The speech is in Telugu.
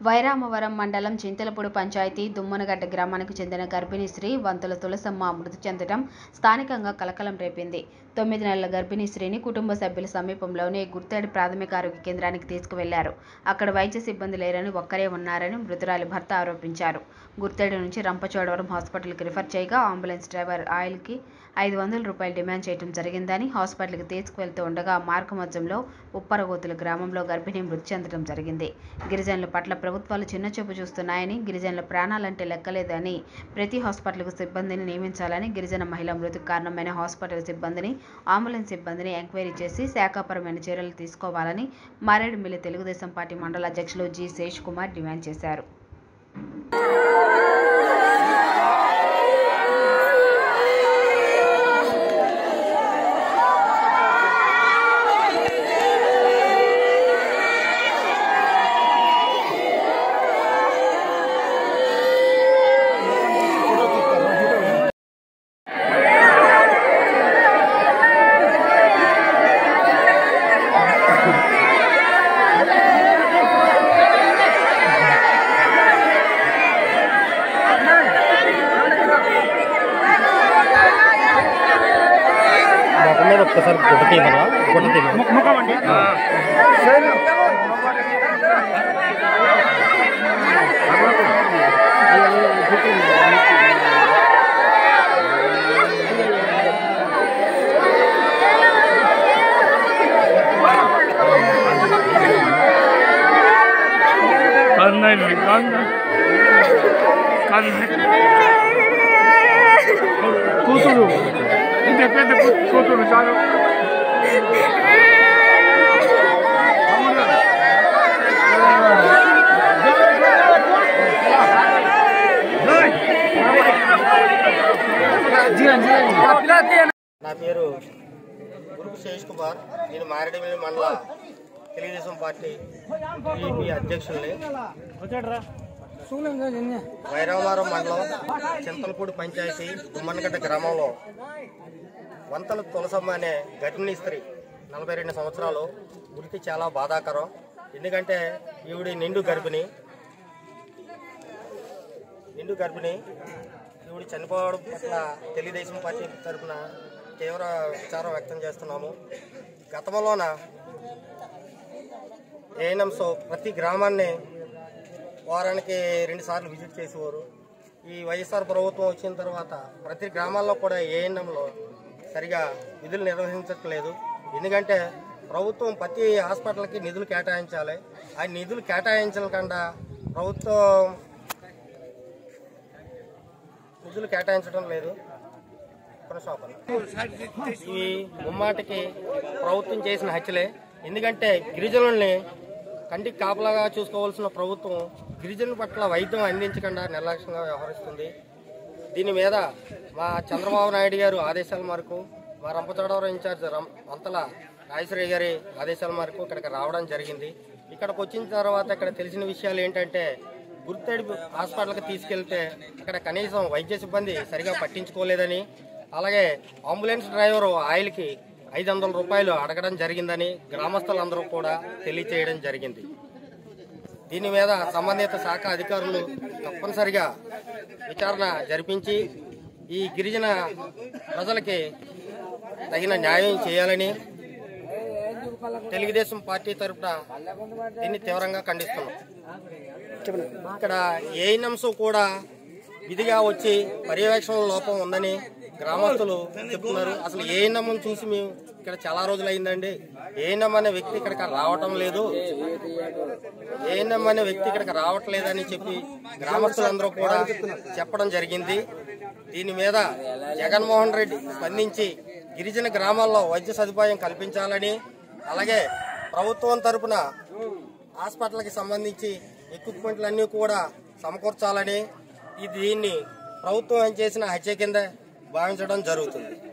వైరామవరం మండలం చింతలపూడి పంచాయతీ దుమ్మనగడ్డ గ్రామానికి చెందిన గర్భిణీ స్త్రీ వంతుల తులసమ్మ మృతి చెందడం స్థానికంగా కలకలం రేపింది తొమ్మిది నెలల గర్భిణీ స్త్రీని కుటుంబ సభ్యుల సమీపంలోనే గుర్తేడు ప్రాథమిక ఆరోగ్య కేంద్రానికి తీసుకువెళ్లారు అక్కడ వైద్య సిబ్బంది లేరని ఒక్కరే ఉన్నారని మృతురాలి భర్త ఆరోపించారు గుర్తేడు నుంచి రంపచోడవరం హాస్పిటల్కి రిఫర్ చేయగా అంబులెన్స్ డ్రైవర్ ఆయిల్కి ఐదు వందల రూపాయలు డిమాండ్ చేయడం జరిగిందని హాస్పిటల్కి తీసుకువెళ్తూ ఉండగా మార్గమధ్యంలో ఉప్పరగోతుల గ్రామంలో గర్భిణీ మృతి చెందడం జరిగింది గిరిజనుల పట్ల ప్రభుత్వాలు చిన్నచూపు చూస్తున్నాయని గిరిజనుల ప్రాణాలంటే లెక్కలేదని ప్రతి హాస్పిటల్కు సిబ్బందిని నియమించాలని గిరిజన మహిళ మృతికి కారణమైన హాస్పిటల్ సిబ్బందిని అంబులెన్స్ సిబ్బందిని ఎంక్వైరీ చేసి శాఖాపరమైన చర్యలు తీసుకోవాలని మారేడుమిల్లి తెలుగుదేశం పార్టీ మండల అధ్యక్షులు జి శేష్ కుమార్ డిమాండ్ చేశారు మొక్క మీద ఒక్కసారి గుడ్డ తీయమన్నా గుడ్డ తీయమన్నా కందండి కంద కంద కూతురు ఇంత పెద్ద కూ- కూతురు చాలు నా పేరు గురుపు శేష్ కుమార్ నేను మారేడుమిల్లి మండల తెలుగుదేశం పార్టీ టీడీపీ అధ్యక్షుల్ని వైరావరం మండలం చింతలపూడి పంచాయతీ దుమ్మనగడ్డ గ్రామంలో వంతల తులసమ్మ అనే గర్భిణీ స్త్రీ నలభై రెండు సంవత్సరాలు మృతి చాలా బాధాకరం ఎందుకంటే ఈవిడి నిండు గర్భిణి నిండు గర్భిణి ఈవిడ చనిపోవడం పట్ల తెలుగుదేశం పార్టీ తరఫున తీవ్ర విచారం వ్యక్తం చేస్తున్నాము గతంలోన ఏఎన్ఎంస్ ప్రతి గ్రామాన్ని వారానికి రెండు సార్లు విజిట్ చేసేవారు ఈ వైఎస్ఆర్ ప్రభుత్వం వచ్చిన తర్వాత ప్రతి గ్రామాల్లో కూడా ఏఎన్ఎంలో సరిగా విధులు నిర్వహించట్లేదు ఎందుకంటే ప్రభుత్వం ప్రతి హాస్పిటల్కి నిధులు కేటాయించాలి ఆ నిధులు కేటాయించకుండా ప్రభుత్వం నిధులు కేటాయించడం లేదు కొనసాగండి. ఇవి ముమ్మాటికి ప్రభుత్వం చేసిన హత్యలే ఎందుకంటే గిరిజనుల్ని కంటికి కాపలాగా చూసుకోవాల్సిన ప్రభుత్వం గిరిజనుల పట్ల వైద్యం అందించకుండా నిర్లక్ష్యంగా వ్యవహరిస్తుంది దీని మీద మా చంద్రబాబు నాయుడు గారు ఆదేశాల మేరకు మా రంపచోడవరం ఇన్ఛార్జ్ రం వంతల రాజశ్రీ గారి ఆదేశాల మేరకు ఇక్కడికి రావడం జరిగింది ఇక్కడికి వచ్చిన తర్వాత ఇక్కడ తెలిసిన విషయాలు ఏంటంటే గుర్తడి హాస్పిటల్కి తీసుకెళ్తే ఇక్కడ కనీసం వైద్య సిబ్బంది సరిగా పట్టించుకోలేదని అలాగే అంబులెన్స్ డ్రైవర్ ఆయిల్కి ఐదు వందల రూపాయలు అడగడం జరిగిందని గ్రామస్తులందరూ కూడా తెలియచేయడం జరిగింది దీని మీద సంబంధిత శాఖ అధికారులు తప్పనిసరిగా విచారణ జరిపించి ఈ గిరిజన ప్రజలకి తగిన న్యాయం చేయాలని తెలుగుదేశం పార్టీ తరఫున దీన్ని తీవ్రంగా ఖండిస్తున్నాం ఇక్కడ ఏఎన్ఎంస్ కూడా విధిగా వచ్చి పర్యవేక్షణ లోపం ఉందని గ్రామస్తులు చెప్తున్నారు అసలు ఏఎన్ఎం చూసి మేము ఇక్కడ చాలా రోజులు అయిందండి ఏఎన్ఎం అనే వ్యక్తి ఇక్కడికి రావటం లేదు ఏఎన్ఎం అనే వ్యక్తి ఇక్కడికి రావట్లేదని చెప్పి గ్రామస్తులందరూ కూడా చెప్పడం జరిగింది దీని మీద జగన్మోహన్ రెడ్డి స్పందించి గిరిజన గ్రామాల్లో వైద్య సదుపాయం కల్పించాలని అలాగే ప్రభుత్వం తరపున హాస్పిటల్కి సంబంధించి ఎక్విప్మెంట్లన్నీ కూడా సమకూర్చాలని ఇది దీన్ని ప్రభుత్వం చేసిన హత్య కింద భావించడం జరుగుతుంది